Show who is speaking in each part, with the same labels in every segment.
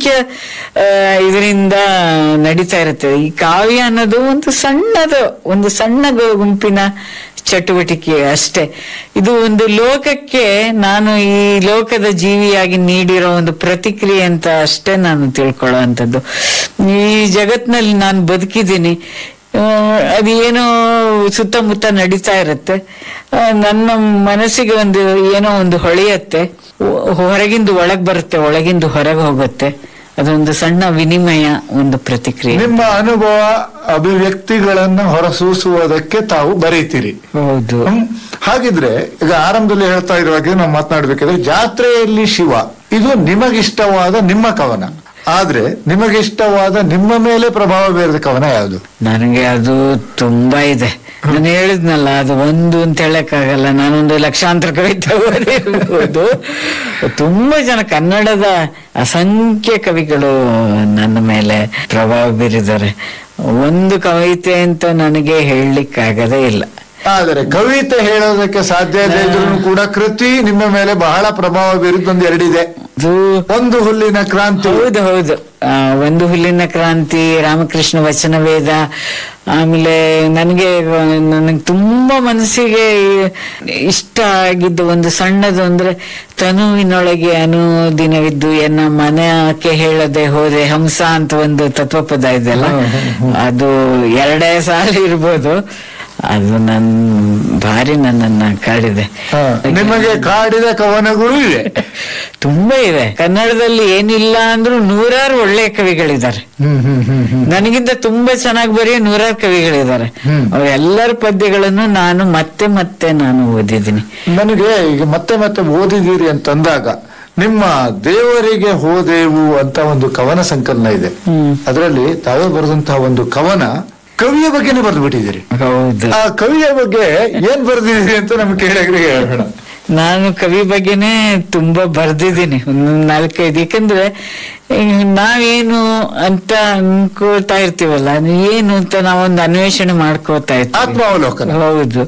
Speaker 1: ಅಸಂಖ್ಯ ಇದರಿಂದ ನಡೀತಾ ಇರುತ್ತೆ ಈ ಕಾವ್ಯ ಅನ್ನೋದು ಒಂದು ಸಣ್ಣದು ಒಂದು ಸಣ್ಣ ಗು- ಗುಂಪಿನ ಚಟುವಟಿಕೆ ಅಷ್ಟೇ ಇದು ಒಂದು ಲೋಕಕ್ಕೆ ನಾನು ಈ ಲೋಕದ ಜೀವಿಯಾಗಿ ನೀಡಿರೋ ಒಂದು ಪ್ರತಿಕ್ರಿಯೆ ಅಂತ ಅಷ್ಟೇ ನಾನು ತಿಳ್ಕೊಳ್ಳುವಂಥದ್ದು ಈ ಜಗತ್ನಲ್ಲಿ ನಾನು ಬದುಕಿದ್ದೀನಿ ಆ, ಅದೇನೋ ಸುತ್ತಮುತ್ತ ನಡೀತಾ ಇರುತ್ತೆ ಆ, ನನ್ನ ಮನಸ್ಸಿಗೆ ಒಂದು ಏನೋ ಒಂದು ಹೊಳೆಯತ್ತೆ ಹೊ- ಹೊರಗಿಂದು ಒಳಗ್ ಬರುತ್ತೆ ಒಳಗಿಂದು ಹೊರಗೆ ಹೋಗುತ್ತೆ ಅದೊಂದು ಸಣ್ಣ ವಿನಿಮಯ ಒಂದು ಪ್ರತಿಕ್ರಿಯೆ
Speaker 2: ನಿಮ್ಮ ಅನುಭವ ಅಭಿವ್ಯಕ್ತಿಗಳನ್ನ ಹೊರಸೂಸುವುದಕ್ಕೆ ತಾವು ಬರೀತೀರಿ
Speaker 1: ಹೌದು
Speaker 2: ಹ್ಮ್. ಹಾಗಿದ್ರೆ ಈಗ ಆರಂಭದಲ್ಲಿ ಹೇಳ್ತಾ ಇರುವಾಗ ನಾವು ಮಾತನಾಡ್ಬೇಕಾದ್ರೆ ಜಾತ್ರೆಯಲ್ಲಿ ಶಿವ ಇದು ನಿಮಗಿಷ್ಟವಾದ ನಿಮ್ಮ ಕವನ ಆದ್ರೆ ನಿಮಗಿಷ್ಟವಾದ ನಿಮ್ಮ ಮೇಲೆ ಪ್ರಭಾವ ಬೀರಿದ ಕವನ ಯಾವುದು
Speaker 1: ನನಗೆ ಅದು ತುಂಬಾ ಇದೆ ನಾನು ಹೇಳಿದ್ನಲ್ಲ ಅದು ಒಂದು ಅಂತ ಹೇಳಕ್ಕಾಗಲ್ಲ ನಾನೊಂದು ಲಕ್ಷಾಂತರ ಕವಿತೆ ಓದಿರ್ಬೋದು ತುಂಬಾ ಜನ ಕನ್ನಡದ ಅಸಂಖ್ಯ ಕವಿಗಳು ನನ್ನ ಮೇಲೆ ಪ್ರಭಾವ ಬೀರಿದ್ದಾರೆ ಒಂದು ಕವಿತೆ ಅಂತ ನನಗೆ ಹೇಳಲಿಕ್ಕಾಗದೇ ಇಲ್ಲ
Speaker 2: ಆದರೆ ಕವಿತೆ ಹೇಳೋದಕ್ಕೆ ಸಾಧ್ಯ ಇದೆ ಇದ್ರೂ ಕೂಡ ಕೃತಿ ನಿಮ್ಮ ಮೇಲೆ ಬಹಳ ಪ್ರಭಾವ ಬೀರಿದ ಒಂದು ಎರಡಿದೆ
Speaker 1: ಅದು
Speaker 2: ಒಂದು ಹುಲ್ಲಿನ ಕ್ರಾಂತಿ
Speaker 1: ಹೌದು ಹೌದು ಆ, ಒಂದು ಹುಲ್ಲಿನ ಕ್ರಾಂತಿ ರಾಮಕೃಷ್ಣ ವಚನ ವೇದ ಆಮೇಲೆ ನನಗೆ ನನಗೆ ತುಂಬಾ ಮನಸ್ಸಿಗೆ ಇಷ್ಟ ಆಗಿದ್ದು ಒಂದು ಸಣ್ಣದು ಅಂದ್ರೆ ತನುವಿನೊಳಗೆ ಅನುದಿನವಿದ್ದು ಎನ್ನ ಮನಕ್ಕೆ ಹೇಳದೆ ಹೋದೆ ಹಂಸ ಅಂತ ಒಂದು ತತ್ವಪದ ಇದೆಯಲ್ಲ ಅದು ಎರಡೇ ಸಾಲ ಇರ್ಬೋದು ಅದು ನನ್ ಭಾರಿ ನನ್ನನ್ನ ಕಾಡಿದೆ
Speaker 2: ಹ, ನಿಮಗೆ ಕಾಡಿದ ಕವನಗಳು ಇವೆ
Speaker 1: ತುಂಬಾ ಇವೆ ಕನ್ನಡದಲ್ಲಿ ಏನಿಲ್ಲ ಅಂದ್ರೂ ನೂರಾರು ಒಳ್ಳೆಯ ಕವಿಗಳಿದ್ದಾರೆ
Speaker 2: ಹ್ಮ್ ಹ್ಮ್ ಹ್ಮ್ ಹ್ಮ್
Speaker 1: ನನಗಿಂತ ತುಂಬಾ ಚೆನ್ನಾಗಿ ಬರೆಯೋ ನೂರಾರು ಕವಿಗಳಿದ್ದಾರೆ
Speaker 2: ಹ್ಮ್.
Speaker 1: ಅವರೆಲ್ಲರ ಪದ್ಯಗಳನ್ನು ನಾನು ಮತ್ತೆ ಮತ್ತೆ ನಾನು ಓದಿದ್ದೀನಿ
Speaker 2: ನನಗೆ ಈಗ ಮತ್ತೆ ಮತ್ತೆ ಓದಿದ್ದೀರಿ ಅಂತಂದಾಗ ನಿಮ್ಮ ದೇವರಿಗೆ ಹೋದೆವು ಅಂತ ಒಂದು ಕವನ ಸಂಕಲನ ಇದೆ
Speaker 1: ಹ್ಮ್.
Speaker 2: ಅದರಲ್ಲಿ ತಾವೇ ಬರೆದಂತಹ ಒಂದು ಕವನ ಕವಿಯ ಬಗ್ಗೆನೇ ಬರೆದು ಬಿಟ್ಟಿದ್ದೀರಿ
Speaker 1: ಹೌದು
Speaker 2: ಆ ಕವಿಯ ಬಗ್ಗೆ ಏನ್ ಬರೆದಿದ್ದೀರಿ ಅಂತ ನಮ್ಗೆ ಕೇಳಿದ್ರೆ ಹೇಳೋಣ
Speaker 1: ನಾನು ಕವಿ ಬಗ್ಗೆನೇ ತುಂಬಾ ಬರ್ದಿದ್ದೀನಿ ಒಂದು ನಾಲ್ಕೈದು ಯಾಕಂದ್ರೆ ಈಗ ನಾವೇನು ಅಂತ ಅನ್ಕೋತಾ ಇರ್ತೀವಲ್ಲ ಅದು ಏನು ಅಂತ ನಾವೊಂದು ಅನ್ವೇಷಣೆ ಮಾಡ್ಕೋತಾ ಇರ್ತೀವಿ
Speaker 2: ಆತ್ಮಾವಲೋಕನ
Speaker 1: ಹೌದು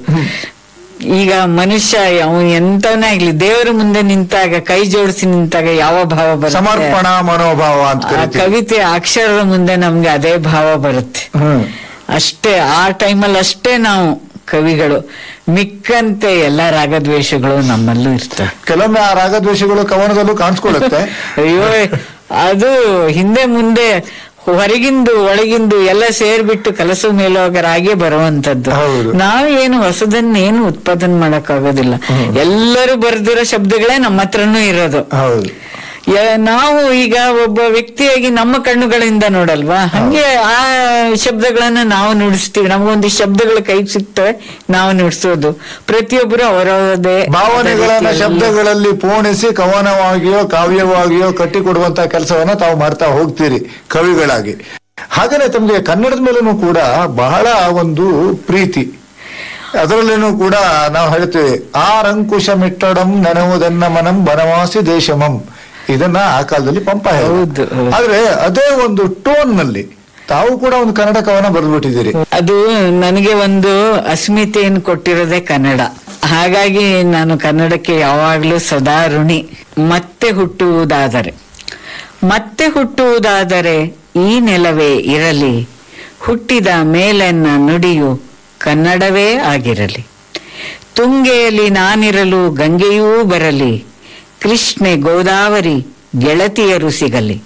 Speaker 1: ಈಗ ಮನುಷ್ಯ ಅವನು ಎಂತವನೇ ಆಗ್ಲಿ ದೇವರ ಮುಂದೆ ನಿಂತಾಗ ಕೈ ಜೋಡಿಸಿ ನಿಂತಾಗ ಯಾವ ಭಾವ ಬರುತ್ತೆ
Speaker 2: ಸಮರ್ಪಣಾ ಮನೋಭಾವ ಅಂತ
Speaker 1: ಆ
Speaker 2: ಕರಿತೀವಿ
Speaker 1: ಕವಿತೆ ಅಕ್ಷರದ ಮುಂದೆ ನಮ್ಗೆ ಅದೇ ಭಾವ ಬರುತ್ತೆ
Speaker 2: ಹ್ಮ್
Speaker 1: ಅಷ್ಟೇ ಆ ಟೈಮಲ್ಲಿ ಅಷ್ಟೇ ನಾವು ಕವಿಗಳು ಮಿಕ್ಕಂತೆ ಎಲ್ಲ ರಾಗದ್ವೇಷಗಳು ನಮ್ಮಲ್ಲೂ ಇರ್ತವೆ
Speaker 2: ಕೆಲವೊಮ್ಮೆ ಆ ರಾಗದ್ವೇಷಗಳು ಕವನದಲ್ಲೂ ಕಾಣಿಸ್ಕೊಳ್ಳುತ್ತೆ
Speaker 1: ಅಯ್ಯೋ ಅದು ಹಿಂದೆ ಮುಂದೆ ಹೊರಗಿಂದು ಒಳಗಿಂದು ಎಲ್ಲ ಸೇರ್ಬಿಟ್ಟು ಕೆಲಸ ಮೇಲೋಗರಾಗೆ ಬರುವಂತದ್ದು
Speaker 2: ಹೌದು.
Speaker 1: ನಾವೇನು ಹೊಸದನ್ನೇನು ಉತ್ಪಾದನೆ ಮಾಡಕ್ ಆಗೋದಿಲ್ಲ ಎಲ್ಲರೂ ಬರ್ದಿರೋ ಶಬ್ದಗಳೇ ನಮ್ಮ ಹತ್ರನೂ ಇರೋದು
Speaker 2: ಹೌದು
Speaker 1: ಯ- ನಾವು ಈಗ ಒಬ್ಬ ವ್ಯಕ್ತಿಯಾಗಿ ನಮ್ಮ ಕಣ್ಣುಗಳಿಂದ ನೋಡಲ್ವಾ ಹಂಗೆ ಆ ಶಬ್ದಗಳನ್ನ ನಾವು ನುಡಿಸ್ತೀವಿ ನಮಗೊಂದು ಶಬ್ದಗಳು ಕೈ ಸಿಗ್ತವೆ ನಾವು ನುಡಿಸೋದು ಪ್ರತಿಯೊಬ್ಬರು ಅವರವರದೇ
Speaker 2: ಭಾವನೆಗಳನ್ನ ಶಬ್ದಗಳಲ್ಲಿ ಪೋಣಿಸಿ ಕವನವಾಗಿಯೋ ಕಾವ್ಯವಾಗಿಯೋ ಕಟ್ಟಿಕೊಡುವಂತ ಕೆಲಸವನ್ನ ತಾವು ಮಾಡ್ತಾ ಹೋಗ್ತೀರಿ ಕವಿಗಳಾಗಿ ಹಾಗೇನೆ ತಮಗೆ ಕನ್ನಡದ ಮೇಲೂ ಕೂಡ ಬಹಳ ಒಂದು ಪ್ರೀತಿ ಅದರಲ್ಲೇನೂ ಕೂಡ ನಾವು ಹೇಳ್ತೇವೆ ಆರಂಕುಶ ಮಿಟ್ಟಡಂ ನೆನವುದನ್ನ ಮನಂ ಬನವಾಸಿ ದೇಶಮಂ ಇದನ್ನ ಆ ಕಾಲದಲ್ಲಿ ಪಂಪ ಹೇಳಿದ.
Speaker 1: ಹೌದು, ಹೌದು.
Speaker 2: ಆದ್ರೆ ಅದೇ ಒಂದು ಟೋನ್ ನಲ್ಲಿ ತಾವು ಕೂಡ ಒಂದು ಕನ್ನಡ ಕವನ ಬರೆದ್ಬಿಟ್ಟಿದ್ದೀರಿ
Speaker 1: ಅದು ನನಗೆ ಒಂದು ಅಸ್ಮಿತೆಯನ್ನು ಕೊಟ್ಟಿರೋದೇ ಕನ್ನಡ ಹಾಗಾಗಿ ನಾನು ಕನ್ನಡಕ್ಕೆ ಯಾವಾಗ್ಲೂ ಸದಾ ಋಣಿ ಮತ್ತೆ ಹುಟ್ಟುವುದಾದರೆ ಮತ್ತೆ ಹುಟ್ಟುವುದಾದರೆ ಈ ನೆಲವೇ ಇರಲಿ ಹುಟ್ಟಿದ ಮೇಲೆನ್ನ ನುಡಿಯು ಕನ್ನಡವೇ ಆಗಿರಲಿ ತುಂಗೆಯಲ್ಲಿ ನಾನಿರಲು ಗಂಗೆಯೂ ಬರಲಿ ಕೃಷ್ಣೆ ಗೋದಾವರಿ ಗೆಳತಿಯರು ಸಿಗಲಿ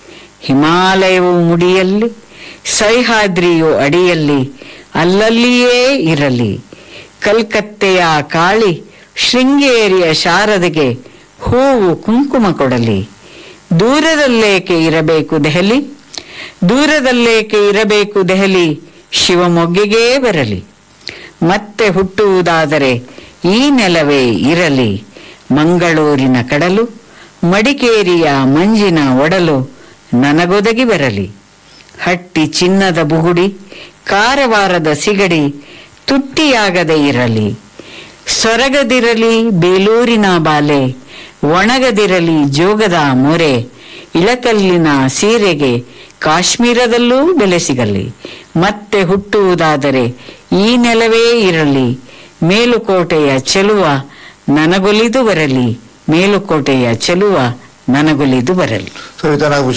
Speaker 1: ಹಿಮಾಲಯವು ಮುಡಿಯಲ್ಲಿ ಸಹ್ಯಾದ್ರಿಯು ಅಡಿಯಲ್ಲಿ ಅಲ್ಲಲ್ಲಿಯೇ ಇರಲಿ ಕಲ್ಕತ್ತೆಯ ಕಾಳಿ ಶೃಂಗೇರಿಯ ಶಾರದೆಗೆ ಹೂವು ಕುಂಕುಮ ಕೊಡಲಿ ದೂರದಲ್ಲೇಕೆ ಇರಬೇಕು ದೆಹಲಿ ದೂರದಲ್ಲೇಕೆ ಇರಬೇಕು ದೆಹಲಿ ಶಿವಮೊಗ್ಗೆಗೇ ಬರಲಿ ಮತ್ತೆ ಹುಟ್ಟುವುದಾದರೆ ಈ ನೆಲವೇ ಇರಲಿ ಮಂಗಳೂರಿನ ಕಡಲು ಮಡಿಕೇರಿಯ ಮಂಜಿನ ಒಡಲು ನನಗೊದಗಿ ಬರಲಿ ಹಟ್ಟಿ ಚಿನ್ನದ ಬುಗುಡಿ ಕಾರವಾರದ ಸಿಗಡಿ ತುಟ್ಟಿಯಾಗದೆ ಇರಲಿ ಸೊರಗದಿರಲಿ ಬೇಲೂರಿನ ಬಾಲೆ ಒಣಗದಿರಲಿ ಜೋಗದ ಮೊರೆ ಇಳಕಲ್ಲಿನ ಸೀರೆಗೆ ಕಾಶ್ಮೀರದಲ್ಲೂ ಬೆಲೆ ಸಿಗಲಿ ಮತ್ತೆ ಹುಟ್ಟುವುದಾದರೆ ಈ ನೆಲವೇ ಇರಲಿ ಮೇಲುಕೋಟೆಯ ಚೆಲುವ ನನಗೊಲಿದು ಬರಲಿ ಮೇಲುಕೋಟೆಯ ಚೆಲುವ ನನಗೊಲಿದು ಬರಲಿ
Speaker 2: ಸವಿತಾ ನಾಗಭೂಷಣ